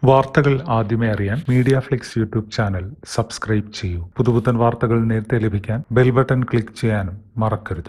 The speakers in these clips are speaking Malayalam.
വാർത്തകൾ ആദ്യമേ അറിയാൻ Media Flix YouTube channel subscribe ചെയ്യൂ പുതുപുത്തൻ വാർത്തകൾ നേരത്തെ ലഭിക്കാൻ ബെൽ ബട്ടൺ ക്ലിക്ക് ചെയ്യാനും മറക്കരുത്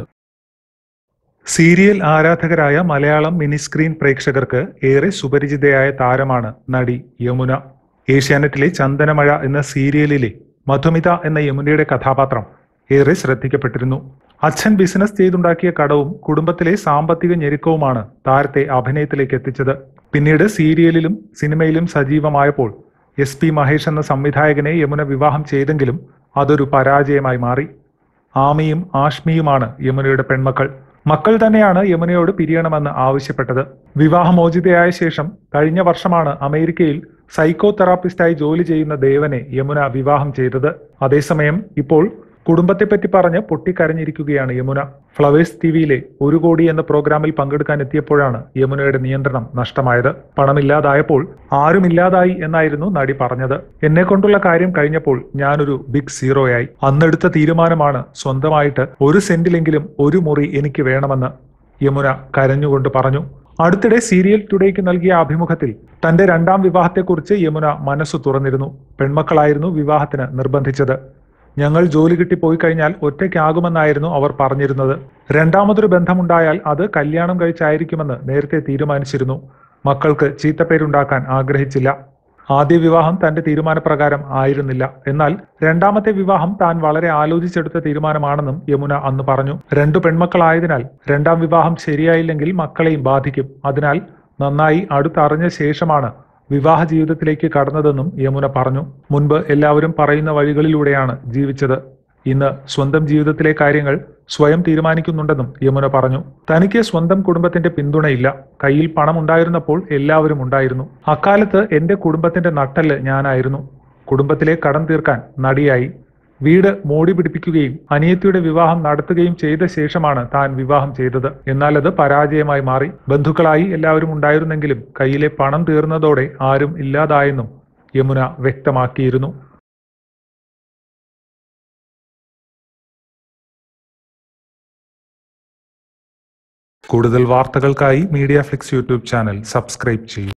സീരിയൽ ആരാധകരായ മലയാളം മിനി സ്ക്രീൻ പ്രേക്ഷകർക്ക് ഏറെ സുപരിചിതയായ താരമാണ് നടി യമുന ഏഷ്യാനെറ്റിലെ ചന്ദനമഴ എന്ന സീരിയലിലെ മധുമിത എന്ന യമുനയുടെ കഥാപാത്രം ഏറെ ശ്രദ്ധിക്കപ്പെട്ടിരുന്നു അച്ഛൻ ബിസിനസ് ചെയ്തുണ്ടാക്കിയ കടവും കുടുംബത്തിലെ സാമ്പത്തിക ഞെരുക്കവുമാണ് താരത്തെ അഭിനയത്തിലേക്ക് എത്തിച്ചത് പിന്നീട് സീരിയലിലും സിനിമയിലും സജീവമായപ്പോൾ എസ് പി മഹേഷ് എന്ന സംവിധായകനെ യമുന വിവാഹം ചെയ്തെങ്കിലും അതൊരു പരാജയമായി മാറി ആമിയും ആഷ്മിയുമാണ് യമുനയുടെ പെൺമക്കൾ മക്കൾ തന്നെയാണ് യമുനയോട് പിരിയണമെന്ന് ആവശ്യപ്പെട്ടത് വിവാഹമോചിതയായ ശേഷം കഴിഞ്ഞ വർഷമാണ് അമേരിക്കയിൽ സൈക്കോ തെറാപ്പിസ്റ്റായി ജോലി ചെയ്യുന്ന ദേവനെ യമുന വിവാഹം ചെയ്തത് അതേസമയം ഇപ്പോൾ കുടുംബത്തെപ്പറ്റി പറഞ്ഞ് പൊട്ടിക്കരഞ്ഞിരിക്കുകയാണ് യമുന ഫ്ലവേഴ്സ് ടിവിയിലെ ഒരു കോടി എന്ന പ്രോഗ്രാമിൽ പങ്കെടുക്കാൻ എത്തിയപ്പോഴാണ് യമുനയുടെ നിയന്ത്രണം നഷ്ടമായത് പണമില്ലാതായപ്പോൾ ആരുമില്ലാതായി എന്നായിരുന്നു നടി പറഞ്ഞത് എന്നെ കൊണ്ടുള്ള കാര്യം കഴിഞ്ഞപ്പോൾ ഞാനൊരു ബിഗ് സീറോയായി അന്നെടുത്ത തീരുമാനമാണ് സ്വന്തമായിട്ട് ഒരു സെന്റിലെങ്കിലും ഒരു മുറി എനിക്ക് വേണമെന്ന് യമുന കരഞ്ഞുകൊണ്ട് പറഞ്ഞു അടുത്തിടെ സീരിയൽ ടുഡേക്ക് നൽകിയ അഭിമുഖത്തിൽ തന്റെ രണ്ടാം വിവാഹത്തെക്കുറിച്ച് യമുന മനസ്സു തുറന്നിരുന്നു പെൺമക്കളായിരുന്നു വിവാഹത്തിന് നിർബന്ധിച്ചത് ഞങ്ങൾ ജോലി കിട്ടി പോയി കഴിഞ്ഞാൽ ഒറ്റയ്ക്കാകുമെന്നായിരുന്നു അവർ പറഞ്ഞിരുന്നത് രണ്ടാമതൊരു ബന്ധമുണ്ടായാൽ അത് കല്യാണം കഴിച്ചായിരിക്കുമെന്ന് നേരത്തെ തീരുമാനിച്ചിരുന്നു മക്കൾക്ക് ചീത്തപ്പേരുണ്ടാക്കാൻ ആഗ്രഹിച്ചില്ല ആദ്യ വിവാഹം തന്റെ തീരുമാനപ്രകാരം ആയിരുന്നില്ല എന്നാൽ രണ്ടാമത്തെ വിവാഹം താൻ വളരെ ആലോചിച്ചെടുത്ത തീരുമാനമാണെന്നും യമുന അന്ന് പറഞ്ഞു രണ്ടു പെൺമക്കളായതിനാൽ രണ്ടാം വിവാഹം ശരിയായില്ലെങ്കിൽ മക്കളെയും ബാധിക്കും അതിനാൽ നന്നായി അടുത്തറിഞ്ഞ ശേഷമാണ് വിവാഹ ജീവിതത്തിലേക്ക് കടന്നതെന്നും യമുന പറഞ്ഞു മുൻപ് എല്ലാവരും പറയുന്ന വഴികളിലൂടെയാണ് ജീവിച്ചത് ഇന്ന് സ്വന്തം ജീവിതത്തിലെ കാര്യങ്ങൾ സ്വയം തീരുമാനിക്കുന്നുണ്ടെന്നും യമുന പറഞ്ഞു തനിക്ക് സ്വന്തം കുടുംബത്തിന്റെ പിന്തുണയില്ല കയ്യിൽ പണം ഉണ്ടായിരുന്നപ്പോൾ എല്ലാവരും ഉണ്ടായിരുന്നു അക്കാലത്ത് എന്റെ കുടുംബത്തിന്റെ നട്ടല് ഞാനായിരുന്നു കുടുംബത്തിലെ കടം തീർക്കാൻ നടിയായി വീട് മോടി പിടിപ്പിക്കുകയും അനിയത്തിയുടെ വിവാഹം നടത്തുകയും ചെയ്ത ശേഷമാണ് താൻ വിവാഹം ചെയ്തത് എന്നാൽ അത് പരാജയമായി മാറി ബന്ധുക്കളായി എല്ലാവരും ഉണ്ടായിരുന്നെങ്കിലും കയ്യിലെ പണം തീർന്നതോടെ ആരും ഇല്ലാതായെന്നും യമുന വ്യക്തമാക്കിയിരുന്നു കൂടുതൽ വാർത്തകൾക്കായി Media Flix YouTube channel subscribe ചെയ്യൂ